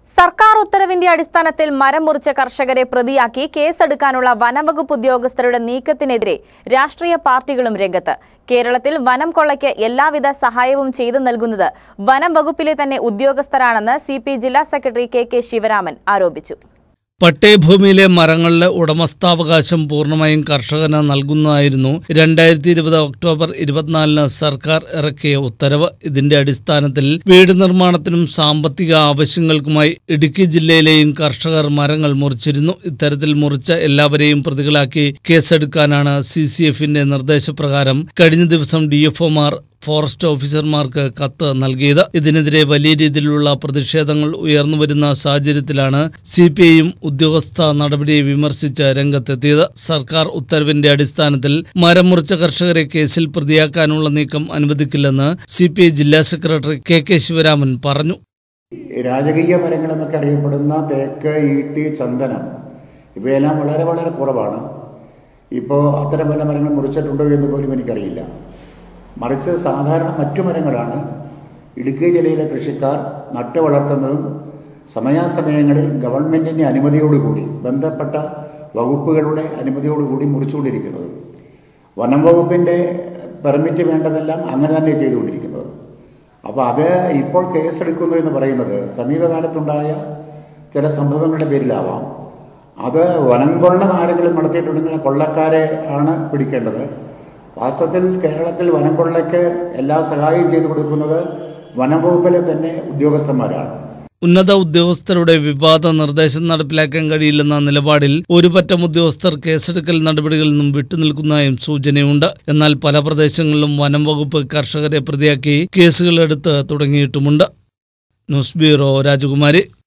സർക്കാർ ഉത്തരവിന്റെ അടിസ്ഥാനത്തിൽ മരം മുറിച്ച കർഷകരെ പ്രതിയാക്കി കേസെടുക്കാനുള്ള വനംവകുപ്പ് ഉദ്യോഗസ്ഥരുടെ നീക്കത്തിനെതിരെ രാഷ്ട്രീയ പാർട്ടികളും രംഗത്ത് കേരളത്തിൽ വനം കൊള്ളയ്ക്ക് എല്ലാവിധ സഹായവും ചെയ്തു നൽകുന്നത് വനം വകുപ്പിലെ തന്നെ ഉദ്യോഗസ്ഥരാണെന്ന് സി ജില്ലാ സെക്രട്ടറി കെ കെ ശിവരാമൻ ആരോപിച്ചു പട്ടയഭൂമിയിലെ മരങ്ങളുടെ ഉടമസ്ഥാവകാശം പൂർണ്ണമായും കർഷകന് നൽകുന്നതായിരുന്നു രണ്ടായിരത്തി ഇരുപത് ഒക്ടോബർ ഇരുപത്തിനാലിന് സർക്കാർ ഇറക്കിയ ഉത്തരവ് ഇതിന്റെ അടിസ്ഥാനത്തിൽ വീട് നിർമ്മാണത്തിനും സാമ്പത്തിക ആവശ്യങ്ങൾക്കുമായി ഇടുക്കി ജില്ലയിലെയും കർഷകർ മരങ്ങൾ മുറിച്ചിരുന്നു ഇത്തരത്തിൽ മുറിച്ച എല്ലാവരെയും പ്രതികളാക്കി കേസെടുക്കാനാണ് സി സി എഫിന്റെ നിർദ്ദേശപ്രകാരം കഴിഞ്ഞ ദിവസം ഡി എഫ് ഒമാർ ഫോറസ്റ്റ് ഓഫീസർമാർക്ക് കത്ത് നൽകിയത് ഇതിനെതിരെ വലിയ രീതിയിലുള്ള പ്രതിഷേധങ്ങൾ ഉയർന്നുവരുന്ന സാഹചര്യത്തിലാണ് സി പി ഐയും ഉദ്യോഗസ്ഥ നടപടിയെ വിമർശിച്ച് രംഗത്തെത്തിയത് സർക്കാർ ഉത്തരവിന്റെ അടിസ്ഥാനത്തിൽ മരം മുറിച്ച കർഷകരെ കേസിൽ പ്രതിയാക്കാനുള്ള നീക്കം അനുവദിക്കില്ലെന്ന് സി പി ഐ ജില്ലാ സെക്രട്ടറി കെ കെ ശിവരാമൻ പറഞ്ഞു രാജകീയ മരങ്ങൾ എന്നൊക്കെ അറിയപ്പെടുന്ന തേക്ക് ഈട്ടി ചന്ദനം ഇവയെല്ലാം വളരെ വളരെ കുറവാണ് ഇപ്പോൾ അത്തരം പല മരങ്ങൾ മുറിച്ചിട്ടുണ്ടോ എന്ന് പോലും എനിക്കറിയില്ല മറിച്ച് സാധാരണ മറ്റു മരങ്ങളാണ് ഇടുക്കി ജില്ലയിലെ കൃഷിക്കാർ നട്ടു വളർത്തുന്നതും സമയാസമയങ്ങളിൽ ഗവൺമെൻറ്റിൻ്റെ അനുമതിയോടുകൂടി ബന്ധപ്പെട്ട വകുപ്പുകളുടെ അനുമതിയോടുകൂടി മുറിച്ചുകൊണ്ടിരിക്കുന്നത് വനം വകുപ്പിൻ്റെ പെർമിറ്റ് വേണ്ടതെല്ലാം അങ്ങനെ തന്നെ ചെയ്തുകൊണ്ടിരിക്കുന്നത് അപ്പോൾ അത് ഇപ്പോൾ കേസെടുക്കുന്നു എന്ന് പറയുന്നത് സമീപകാലത്തുണ്ടായ ചില സംഭവങ്ങളുടെ പേരിലാവാം അത് വനം കൊള്ള ആരെങ്കിലും നടത്തിയിട്ടുണ്ടെങ്കിൽ ആ കൊള്ളക്കാരെ ആണ് പിടിക്കേണ്ടത് വാസ്തവത്തിൽ കേരളത്തിൽ വനം കൊള്ളയ്ക്ക് എല്ലാ സഹായവും ചെയ്തു കൊടുക്കുന്നത് വനം വകുപ്പിലെ തന്നെ ഉദ്യോഗസ്ഥന്മാരാണ് ഉന്നത ഉദ്യോഗസ്ഥരുടെ വിവാദ നിർദ്ദേശം നടപ്പിലാക്കാൻ കഴിയില്ലെന്ന നിലപാടിൽ ഒരു പറ്റം ഉദ്യോഗസ്ഥർ കേസെടുക്കൽ നടപടികളിൽ നിന്നും വിട്ടുനിൽക്കുന്നതായും സൂചനയുണ്ട് എന്നാൽ പല പ്രദേശങ്ങളിലും വനം വകുപ്പ് കർഷകരെ പ്രതിയാക്കി കേസുകളെടുത്ത് തുടങ്ങിയിട്ടുമുണ്ട് ന്യൂസ് ബ്യൂറോ രാജകുമാരി